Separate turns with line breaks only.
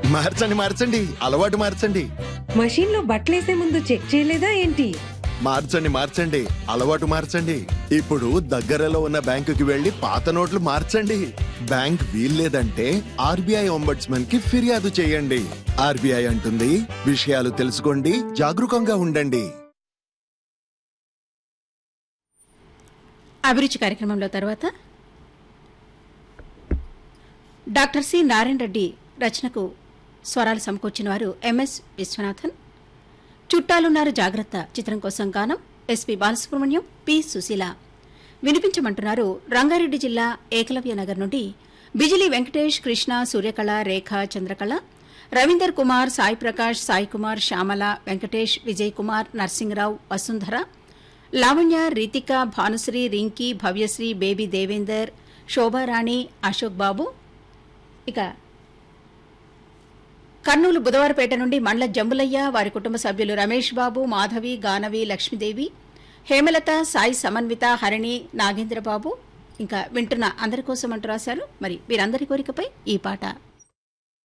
మార్చండి మార్చండి అలవాటు మార్చండి
మషీన్ లో బట్టలేసే ముందు చెక్ చేయలేదా ఏంటి
మార్చండి మార్చండి అలవాటు మార్చండి ఇప్పుడు దగ్గరలో ఉన్న బ్యాంకుకి వెళ్లి పాత నోట్లు మార్చండి బ్యాంక్ వీల్లేదంటే ఆర్బీఐ ఒంబడ్స్మన్ కి ఫిర్యాదు చేయండి ఆర్బీఐ అంటుంది విషయాలు తెలుసుకోండి జాగరూకంగా ఉండండి
అభిరుచి కార్యక్రమంలో తర్వాత డాక్టర్ సి నారాయణ రెడ్డి రచనకు స్వరాలు సమకూర్చిన వారు ఎంఎస్ విశ్వనాథన్ చుట్టాలున్నారు జాగ్రత్త చిత్రం కోసం గానం ఎస్పి బాలసుబ్రహ్మణ్యం పి సుశీల వినిపించమంటున్నారు రంగారెడ్డి జిల్లా ఏకలవ్య నగర్ నుండి బిజిలి వెంకటేష్ కృష్ణ సూర్యకళ రేఖ చంద్రకళ రవీందర్ కుమార్ సాయి ప్రకాష్ సాయి కుమార్ శ్యామల వెంకటేష్ విజయ్ కుమార్ నర్సింగరావు వసుంధర లావణ్య రీతిక భానుశ్రీ రింకీ భవ్యశ్రీ బేబీ దేవేందర్ శోభారాణి అశోక్ బాబు ఇక కర్నూలు బుధవారపేట నుండి మండల జంబులయ్య వారి కుటుంబ సభ్యులు రమేష్ బాబు మాధవి గానవి లక్ష్మీదేవి హేమలత సాయి సమన్విత హరిణి నాగేంద్రబాబు ఇంకా వింటున్న అందరి కోసం అంటూ రాశారు మరి వీరందరి కోరికపై ఈ పాట